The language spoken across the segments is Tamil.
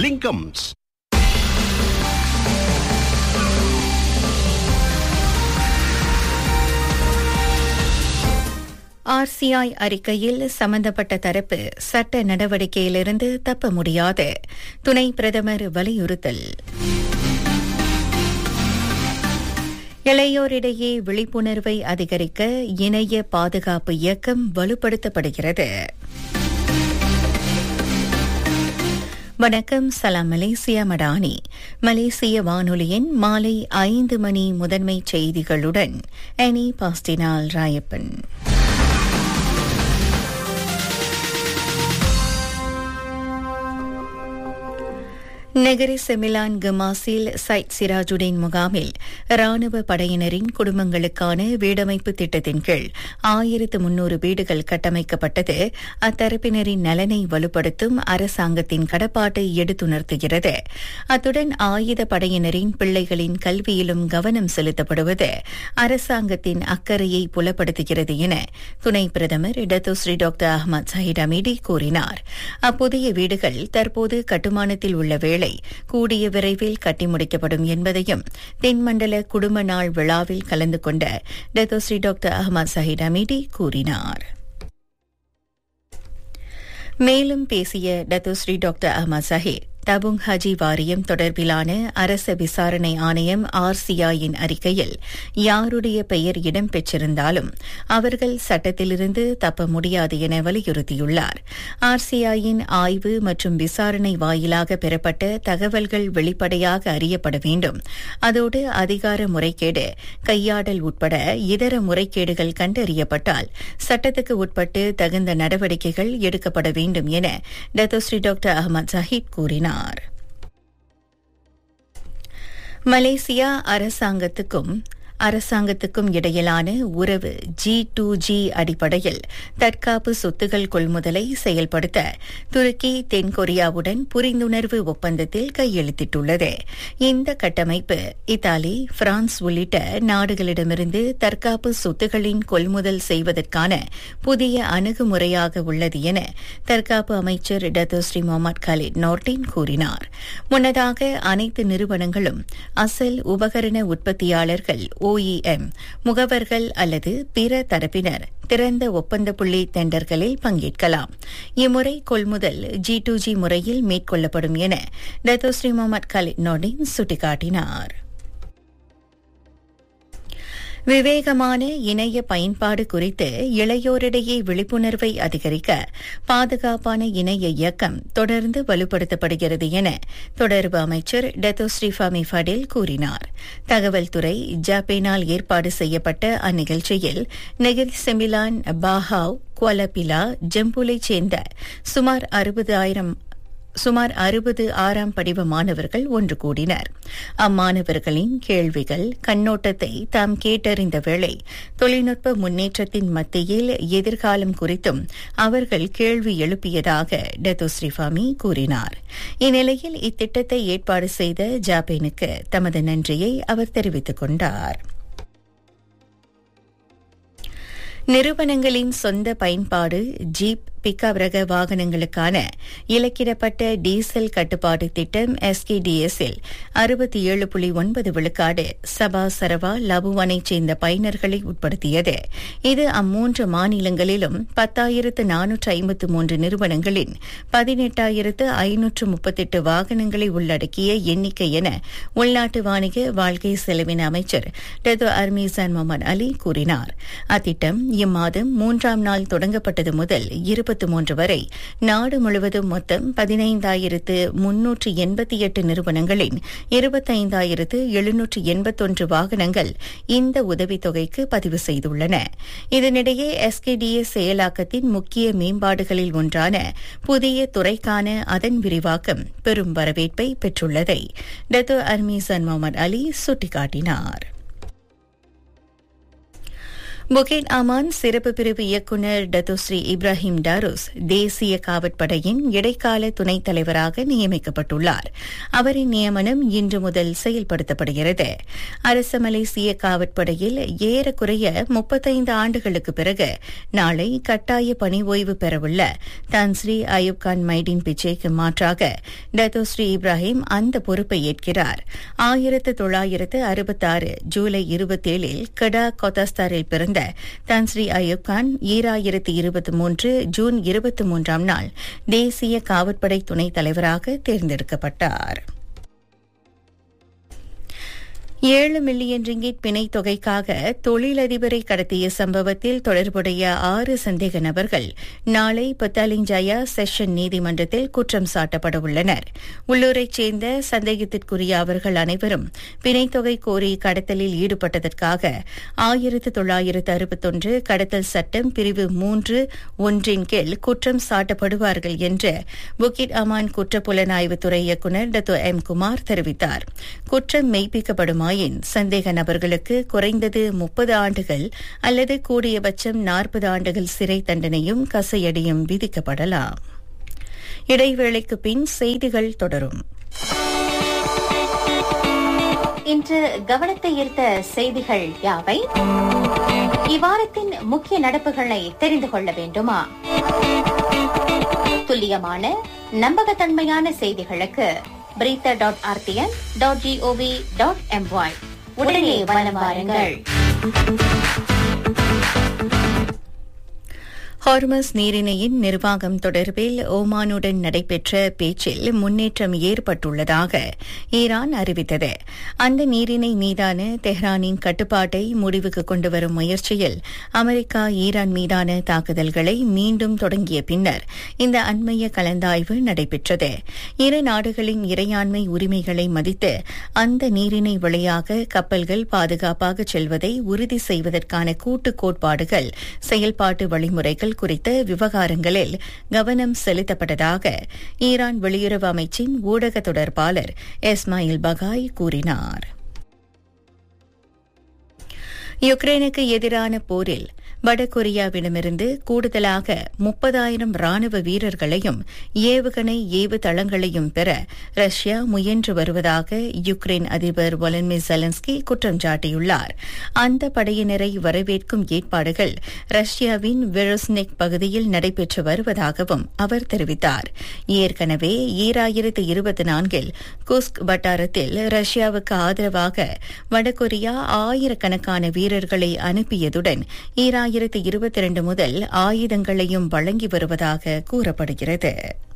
Linkums. ஆர்சிஐ அறிக்கையில் சம்பந்தப்பட்ட தரப்பு சட்ட நடவடிக்கையிலிருந்து தப்ப முடியாது துணை பிரதமர் வலியுறுத்தல் இளையோரிடையே விழிப்புணர்வை அதிகரிக்க இணைய பாதுகாப்பு இயக்கம் வலுப்படுத்தப்படுகிறது வணக்கம் சலாம் மலேசியா மடானி மலேசிய வானொலியின் மாலை ஐந்து மணி முதன்மை செய்திகளுடன் எனி பாஸ்டினால் ராயப்பன் நெகரி செமிலான் கமாசில் சைட் சிராஜுடீன் முகாமில் ராணுவ படையினரின் குடும்பங்களுக்கான வீடமைப்பு திட்டத்தின் கீழ் ஆயிரத்து முன்னூறு வீடுகள் கட்டமைக்கப்பட்டது அத்தரப்பினரின் நலனை வலுப்படுத்தும் அரசாங்கத்தின் கடப்பாட்டை எடுத்துணர்த்துகிறது அத்துடன் ஆயுத படையினரின் பிள்ளைகளின் கல்வியிலும் கவனம் செலுத்தப்படுவது அரசாங்கத்தின் அக்கறையை புலப்படுத்துகிறது என துணை பிரதமர் Datuk Seri doctor Ahmad Zahid Hamidi கூறினார் அப்புதிய வீடுகள் தற்போது கட்டுமானத்தில் உள்ள வேளை கூடிய விரைவில் கட்டி முடிக்கப்படும் என்பதையும் தென்மண்டல குடும்ப நாள் விழாவில் கலந்து கொண்ட Datuk Seri doctor Ahmad Zahid Hamidi கூறினார் மேலும் பேசிய Datuk Seri doctor Ahmad Zahid Tabung Haji வாரியம் தொடர்பிலான அரச விசாரணை ஆணையம் ஆர்சிஐயின் அறிக்கையில் யாருடைய பெயர் இடம்பெற்றிருந்தாலும் அவர்கள் சட்டத்திலிருந்து தப்ப முடியாது என வலியுறுத்தியுள்ளார் ஆர்சிஐயின் ஆய்வு மற்றும் விசாரணை வாயிலாக பெறப்பட்ட தகவல்கள் வெளிப்படையாக அறியப்பட வேண்டும் அதோடு அதிகார முறைகேடு கையாடல் உட்பட இதர முறைகேடுகள் கண்டறியப்பட்டால் சட்டத்துக்கு உட்பட்டு தகுந்த நடவடிக்கைகள் எடுக்கப்பட வேண்டும் என டத்தோஸ்ரீ டாக்டர் அகமது சஹீத் கூறினார் மலேசியா அரசாங்கத்துக்கும் அரசாங்கத்துக்கும் இடையிலான உறவு ஜி டூ ஜி அடிப்படையில் தற்காப்பு சொத்துகள் கொள்முதலை செயல்படுத்த துருக்கி தென்கொரியாவுடன் புரிந்துணர்வு ஒப்பந்தத்தில் கையெழுத்திட்டுள்ளது இந்த கட்டமைப்பு இத்தாலி பிரான்ஸ் உள்ளிட்ட நாடுகளிடமிருந்து தற்காப்பு சொத்துகளின் கொள்முதல் செய்வதற்கான புதிய அணுகுமுறையாக உள்ளது என தற்காப்பு அமைச்சர் டத்தோஸ்ரீ முகமது காலித் நோர்டின் கூறினார் முன்னதாக அனைத்து நிறுவனங்களும் அசல் உபகரண உற்பத்தியாளர்கள் ஓஇஎம் முகவர்கள் அல்லது பிற தரப்பினர் திறந்த ஒப்பந்த புள்ளி டெண்டர்களில் பங்கேற்கலாம் இம்முறை கொள்முதல் ஜி டு ஜி முறையில் மேற்கொள்ளப்படும் என டத்தோஸ்ரீ முகமது கலித் நோடின் சுட்டிக்காட்டினார் விவேகமான இணைய பயன்பாடு குறித்து இளையோரிடையே விழிப்புணர்வை அதிகரிக்க பாதுகாப்பான இணைய இயக்கம் தொடர்ந்து வலுப்படுத்தப்படுகிறது என தொடர்பு அமைச்சர் டத்தோஸ்ரீ ஃபமி ஃபடில் கூறினார் தகவல் துறை ஜாப்பேனால் ஏற்பாடு செய்யப்பட்ட அந்நிகழ்ச்சியில் நெகிரி செமிலான் பாஹாவ் குவலபிலா ஜம்பூலைச் சேர்ந்த சுமார் அறுபதாயிரம் சுமார் அறுபது ஆறாம் படிவ மாணவர்கள் ஒன்று கூடினர் அம்மாணவர்களின் கேள்விகள் கண்ணோட்டத்தை தாம் கேட்டறிந்த வேளை தொழில்நுட்ப முன்னேற்றத்தின் மத்தியில் எதிர்காலம் குறித்தும் அவர்கள் கேள்வி எழுப்பியதாக டெத்தோஸ்ரீஃபாமி கூறினார் இந்நிலையில் இத்திட்டத்தை ஏற்பாடு செய்த ஜாப்பேனுக்கு தமது நன்றியை அவர் தெரிவித்துக் கொண்டார் நிறுவனங்களின் சொந்த பயன்பாடு ஜீப் பிக்கப் ரக வாகனங்களுக்கான இலக்கிடப்பட்ட டீசல் கட்டுப்பாடு திட்டம் எஸ்கேடிஎஸ்இல் அறுபத்தி ஏழு புள்ளி ஒன்பது விழுக்காடு சபா சரவா லபுவானைச் சேர்ந்த பயனர்களை உட்படுத்தியது இது அம்மூன்று மாநிலங்களிலும் பத்தாயிரத்து நானூற்று ஐம்பத்து மூன்று நிறுவனங்களின் பதினெட்டாயிரத்து ஐநூற்று முப்பத்தெட்டு வாகனங்களை உள்ளடக்கிய எண்ணிக்கை என உள்நாட்டு வாணிக வாழ்க்கை செலவின அமைச்சர் டெதோ அர்மீசான் முகமது அலி கூறினார் அத்திட்டம் இம்மாதம் மூன்றாம் நாள் தொடங்கப்பட்டது முதல் இருபத்தி மூன்று வரை நாடு முழுவதும் மொத்தம் பதினைந்தாயிரத்து முன்னூற்று எண்பத்தி எட்டு நிறுவனங்களின் இருபத்தைந்தாயிரத்து எழுநூற்று எண்பத்தொன்று வாகனங்கள் இந்த உதவித்தொகைக்கு பதிவு செய்துள்ளன இதனிடையே எஸ்கேடிஎஸ் செயலாக்கத்தின் முக்கிய மேம்பாடுகளில் ஒன்றான புதிய துறைக்கான அதன் விரிவாக்கம் பெரும் வரவேற்பை பெற்றுள்ளதை டத்து அர்மீசன் முகமது அலி சுட்டிக்காட்டினார் புகேட் அமான் சிறப்பு பிரிவு இயக்குநர் டத்துஸ்ரீ இப்ராஹிம் டாருஸ் தேசிய காவற்படையின் இடைக்கால துணைத் தலைவராக நியமிக்கப்பட்டுள்ளார் அவரின் நியமனம் இன்று முதல் செயல்படுத்தப்படுகிறது அரச மலேசிய காவற்படையில் ஏறக்குறைய முப்பத்தைந்து ஆண்டுகளுக்கு பிறகு நாளை கட்டாய பணி ஓய்வு பெறவுள்ள தன்ஸ்ரீ அயூப் கான் மைடின் பிச்சைக்கு மாற்றாக டத்தோஸ்ரீ இப்ராஹிம் அந்த பொறுப்பை ஏற்கிறார் ஆயிரத்து தொள்ளாயிரத்து அறுபத்தாறு ஜூலை இருபத்தேழில் கடா கொத்தாஸ்தாரில் பிறந்த தன்ஸ்ரீ அயூப் கான் ஈராயிரத்து இருபத்தி மூன்று ஜூன் இருபத்தி மூன்றாம் நாள் தேசிய காவற்படை துணைத் தலைவராக தேர்ந்தெடுக்கப்பட்டார் ஏழு மில்லியன் ரிங்கிட் பிணைத் தொகைக்காக தொழிலதிபரை கடத்திய சம்பவத்தில் தொடர்புடைய ஆறு சந்தேக நபர்கள் நாளை பத்தாலிஞ்சாயா செஷன் நீதிமன்றத்தில் குற்றம் சாட்டப்பட உள்ளனர் உள்ளூரைச் சேர்ந்த சந்தேகத்திற்குரிய அவர்கள் அனைவரும் பிணைத் தொகை கோரி கடத்தலில் ஈடுபட்டதற்காக ஆயிரத்து தொள்ளாயிரத்து அறுபத்தொன்று கடத்தல் சட்டம் பிரிவு மூன்று ஒன்றின் கீழ் குற்றம் சாட்டப்படுவார்கள் என்று புக்கிட் அமான் குற்றப்புலனாய்வுத்துறை இயக்குநர் டத்தோ எம் குமார் தெரிவித்தார் குற்றம் மெய்ப்பிக்கப்படுமா ஆயின் சந்தேக நபர்களுக்கு குறைந்தது முப்பது ஆண்டுகள் அல்லது கூடியபட்சம் நாற்பது ஆண்டுகள் சிறை தண்டனையும் கசையடியும் விதிக்கப்படலாம் இடைவேளைக்கு பின் செய்திகள் தொடரும் இன்று கவனத்தை ஈர்த்த செய்திகள் யாவை இவ்வாரத்தின் முக்கிய நடப்புகளை தெரிந்து கொள்ள வேண்டுமா துல்லியமான நம்பகத்தன்மையான செய்திகளுக்கு பிரீத்த dot RTM dot GOV dot MY உடனே வலம் வாருங்கள் ஹார்மஸ் நீரிணையின் நிர்வாகம் தொடர்பில் ஓமானுடன் நடைபெற்ற பேச்சில் முன்னேற்றம் ஏற்பட்டுள்ளதாக ஈரான் அறிவித்தது அந்த நீரிணை மீதான தெஹ்ரானின் கட்டுப்பாட்டை முடிவுக்கு கொண்டுவரும் முயற்சியில் அமெரிக்கா ஈரான் மீதான தாக்குதல்களை மீண்டும் தொடங்கிய பின்னர் இந்த அண்மைய கலந்தாய்வு நடைபெற்றது இரு நாடுகளின் இறையாண்மை உரிமைகளை மதித்து அந்த நீரிணை வழியாக கப்பல்கள் பாதுகாப்பாக செல்வதை உறுதி செய்வதற்கான கூட்டு கோட்பாடுகள் செயல்பாட்டு வழிமுறைகள் குறித்த விவகாரங்களில் கவனம் செலுத்தப்பட்டதாக ஈரான் வெளியுறவு அமைச்சின் ஊடக தொடர்பாளர் எஸ்மாயில் பகாய் கூறினார் யுக்ரைனுக்கு எதிரான போரில் வடகொரியாவிடமிருந்து கூடுதலாக முப்பதாயிரம் ராணுவ வீரர்களையும் ஏவுகணை ஏவு தளங்களையும் பெற ரஷ்யா முயன்று வருவதாக யுக்ரைன் அதிபர் வொலன்மிர் ஜெலன்ஸ்கி குற்றம் சாட்டியுள்ளார் அந்த படையினரை வரவேற்கும் ஏற்பாடுகள் ரஷ்யாவின் வெரோஸ்னெக் பகுதியில் நடைபெற்று வருவதாகவும் அவர் தெரிவித்தார் ஏற்கனவே ஈராயிரத்து இருபத்தி நான்கில் குஸ்க் வட்டாரத்தில் ரஷ்யாவுக்கு ஆதரவாக வடகொரியா ஆயிரக்கணக்கான வீரர்களை அனுப்பியதுடன் ஈராயிரத்து இருபத்தி இரண்டு முதல் ஆயுதங்களையும் வழங்கி வருவதாக கூறப்படுகிறது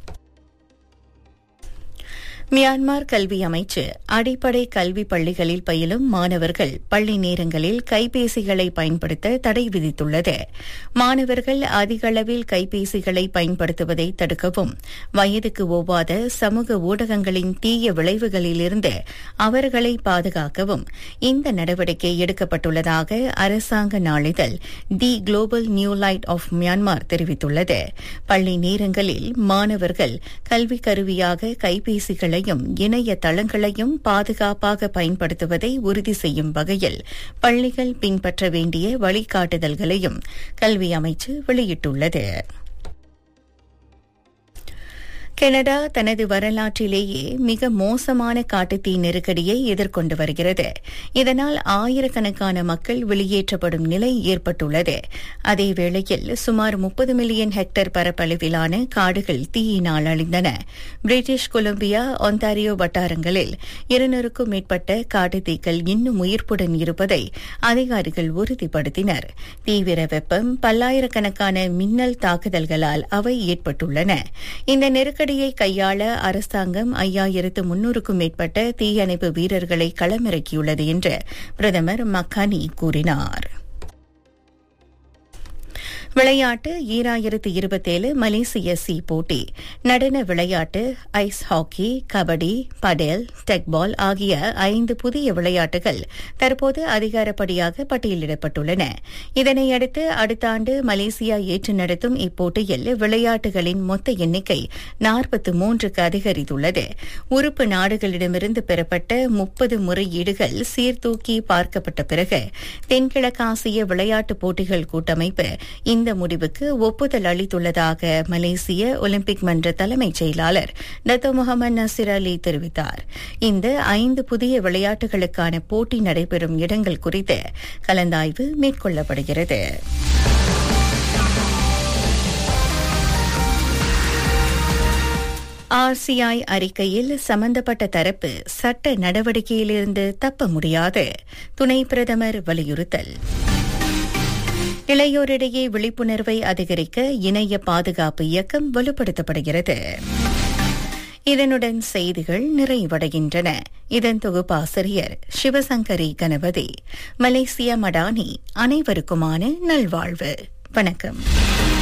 மியான்மர் கல்வி அமைச்சு அடிப்படை கல்வி பள்ளிகளில் பயிலும் மாணவர்கள் பள்ளி நேரங்களில் கைபேசிகளை பயன்படுத்த தடை விதித்துள்ளது மாணவர்கள் அதிக அளவில் கைபேசிகளை பயன்படுத்துவதை தடுக்கவும் வயதுக்கு ஒவ்வாத சமூக ஊடகங்களின் தீய விளைவுகளிலிருந்து அவர்களை பாதுகாக்கவும் இந்த நடவடிக்கை எடுக்கப்பட்டுள்ளதாக அரசாங்க நாளிதழ் the Global New Light of Myanmar தெரிவித்துள்ளது பள்ளி நேரங்களில் மாணவர்கள் கல்வி கருவியாக கைபேசிகளை தளங்களையும் இணைய தளங்களையும் பாதுகாப்பாக பயன்படுத்துவதை உறுதி செய்யும் வகையில் பள்ளிகள் பின்பற்ற வேண்டிய வழிகாட்டுதல்களையும் கல்வி அமைச்சு வெளியிட்டுள்ளது கனடா தனது வரலாற்றிலேயே மிக மோசமான காட்டுத்தீ நெருக்கடியை எதிர்கொண்டு வருகிறது இதனால் ஆயிரக்கணக்கான மக்கள் வெளியேற்றப்படும் நிலை ஏற்பட்டுள்ளது அதேவேளையில் சுமார் முப்பது மில்லியன் ஹெக்டேர் பரப்பளவிலான காடுகள் தீயினால் அழிந்தன பிரிட்டிஷ் கொலம்பியா ஒன்டாரியோ வட்டாரங்களில் இருநூறுக்கும் மேற்பட்ட காட்டுத்தீக்கள் இன்னும் உயிர்ப்புடன் இருப்பதை அதிகாரிகள் உறுதிப்படுத்தினர் தீவிர வெப்பம் பல்லாயிரக்கணக்கான மின்னல் தாக்குதல்களால் அவை ஏற்பட்டுள்ளன இந்த நெருக்கடி நெருக்கடியை கையாள அரசாங்கம் ஐயாயிரத்து முன்னூறுக்கும் மேற்பட்ட தீயணைப்பு வீரர்களை களமிறக்கியுள்ளது என்று பிரதமர் மக்கானி கூறினார் விளையாட்டு ஈராயிரத்து இருபத்தேழு மலேசிய சி போட்டி நடன விளையாட்டு ice hockey kabaddi padel teqball ஆகிய ஐந்து புதிய விளையாட்டுகள் தற்போது அதிகாரப்படியாக பட்டியலிடப்பட்டுள்ளன இதனையடுத்து அடுத்த ஆண்டு மலேசியா ஏற்று நடத்தும் இப்போட்டியில் விளையாட்டுகளின் மொத்த எண்ணிக்கை நாற்பத்து மூன்றுக்கு அதிகரித்துள்ளது உறுப்பு நாடுகளிடமிருந்து பெறப்பட்ட முப்பது முறையீடுகள் சீர்தூக்கி பார்க்கப்பட்ட பிறகு தென்கிழக்காசிய விளையாட்டுப் போட்டிகள் கூட்டமைப்பு இந்த முடிவுக்கு ஒப்புதல் அளித்துள்ளதாக மலேசிய ஒலிம்பிக் மன்ற தலைமைச் செயலாளர் டத்தோ முகமது நசிர் அலி தெரிவித்தார் இந்த ஐந்து புதிய விளையாட்டுகளுக்கான போட்டி நடைபெறும் இடங்கள் குறித்து கலந்தாய்வு மேற்கொள்ளப்படுகிறது ஆர்சிஐ அறிக்கையில் சம்பந்தப்பட்ட தரப்பு சட்ட நடவடிக்கையிலிருந்து தப்ப முடியாது துணை பிரதமர் வலியுறுத்தல் இளையோரிடையே விழிப்புணர்வை அதிகரிக்க இணைய பாதுகாப்பு இயக்கம் வலுப்படுத்தப்படுகிறது இதனுடன் செய்திகள் நிறைவடைகின்றன இதன் தொகுப்பாசிரியர் சிவசங்கரி கணபதி மலேசிய மடானி அனைவருக்குமான நல்வாழ்வு வணக்கம்